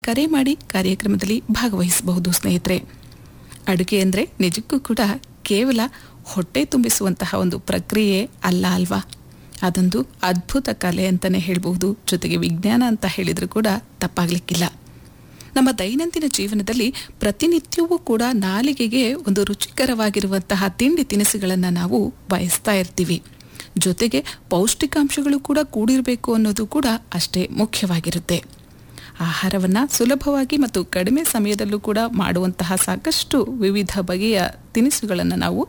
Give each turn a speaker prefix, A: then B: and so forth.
A: ಕರೆ ಮಾಡಿ ಕಾರ್ಯಕ್ರಮದಲ್ಲಿ ಭಾಗವಹಿಸಬಹುದು ಸ್ನೇಹಿತರೆ ಅಡುಗೆ ಅಂದರೆ ನಿಜಕ್ಕೂ ಕೂಡ ಕೇವಲ ಹೊಟ್ಟೆ ತುಂಬಿಸುವಂತಹ ಒಂದು ಪ್ರಕ್ರಿಯೆ ಅಲ್ಲ ಅಲ್ವಾ ಅದೊಂದು ಅದ್ಭುತ ಕಲೆ ಅಂತಲೇ ಹೇಳ್ಬಹುದು ಜೊತೆಗೆ ವಿಜ್ಞಾನ ಅಂತ ಹೇಳಿದರೂ ಕೂಡ ತಪ್ಪಾಗಲಿಕ್ಕಿಲ್ಲ ನಮ್ಮ ದೈನಂದಿನ ಜೀವನದಲ್ಲಿ ಪ್ರತಿನಿತ್ಯವೂ ಕೂಡ ನಾಲಿಗೆಗೆ ಒಂದು ರುಚಿಕರವಾಗಿರುವಂತಹ ತಿಂಡಿ ತಿನಿಸುಗಳನ್ನು ನಾವು ಬಯಸ್ತಾ ಇರ್ತೀವಿ ಜೊತೆಗೆ ಪೌಷ್ಟಿಕಾಂಶಗಳು ಕೂಡ ಕೂಡಿರಬೇಕು ಅನ್ನೋದು ಕೂಡ ಅಷ್ಟೇ ಮುಖ್ಯವಾಗಿರುತ್ತೆ ಆಹಾರವನ್ನು ಸುಲಭವಾಗಿ ಮತ್ತು ಕಡಿಮೆ ಸಮಯದಲ್ಲೂ ಕೂಡ ಮಾಡುವಂತಹ ಸಾಕಷ್ಟು ವಿವಿಧ ಬಗೆಯ ತಿನಿಸುಗಳನ್ನು ನಾವು